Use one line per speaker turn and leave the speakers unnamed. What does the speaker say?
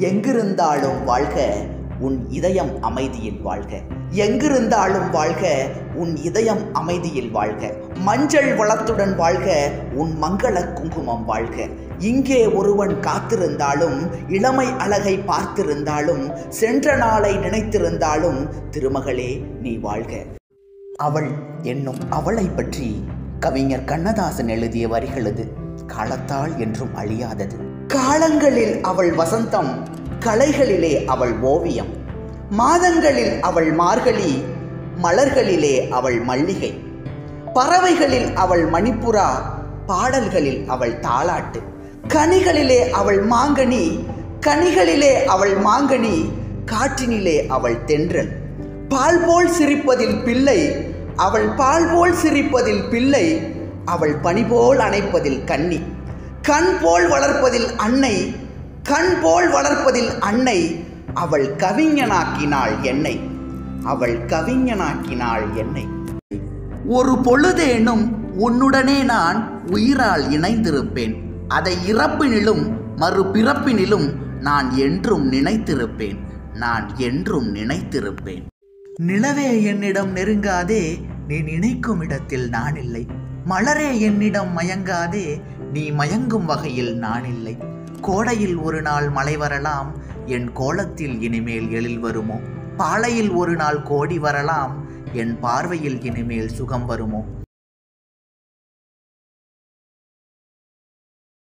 எங்கிருந்தாலும் வாழ்க உன் இதயம் அமைதியில் வாழ்க எங்கிருந்தாலும் வாழ்க உன் இதயம் அமைதியில் வாழ்க மஞ்சள் வளத்துடன் வாழ்க உன் மங்கள குங்குமம் வாழ்க இங்கே ஒருவன் காத்திருந்தாலும் இளமை அழகை பார்த்திருந்தாலும் சென்ற நாளை நினைத்திருந்தாலும் திருமகளே நீ வாழ்க அவள் என்னும் அவளை பற்றி கவிஞர் கண்ணதாசன் எழுதிய வரிகளது காலத்தால் என்றும் அழியாதது காலங்களில் அவள் வசந்தம் கலைகளிலே அவள் ஓவியம் மாதங்களில் அவள் மார்கழி மலர்களிலே அவள் மல்லிகை பறவைகளில் அவள் மணிப்புறா பாடல்களில் அவள் தாலாட்டு கனிகளிலே அவள் மாங்கனி கனிகளிலே அவள் மாங்கனி காற்றினிலே அவள் தென்றல் பால் போல் சிரிப்பதில் பிள்ளை அவள் பால் போல் சிரிப்பதில் பிள்ளை அவள் பனி போல் அணைப்பதில் கன்னி கண் போல் வளர்ப்பதில் அன்னை கண் போல் வளர்ப்பதில் அன்னை அவள் கவிஞனாக்கினாள் என்னை அவள் கவிஞனாக்கினாள் என்னை ஒரு பொழுதேனும் உன்னுடனே நான் உயிரால் இணைந்திருப்பேன் அதை இறப்பினிலும் மறுபிறப்பினிலும் நான் என்றும் நினைத்திருப்பேன் நான் என்றும் நினைத்திருப்பேன் நிலவே என்னிடம் நெருங்காதே நீ நினைக்கும் இடத்தில் நான் இல்லை மலரே என்னிடம் மயங்காதே நீ மயங்கும் வகையில் நான் இல்லை கோடையில் ஒரு நாள் மழை வரலாம் என் கோலத்தில் இனிமேல் எழில் வருமோ பாலையில் ஒரு நாள் கோடி வரலாம் என் பார்வையில் இனிமேல் சுகம் வருமோ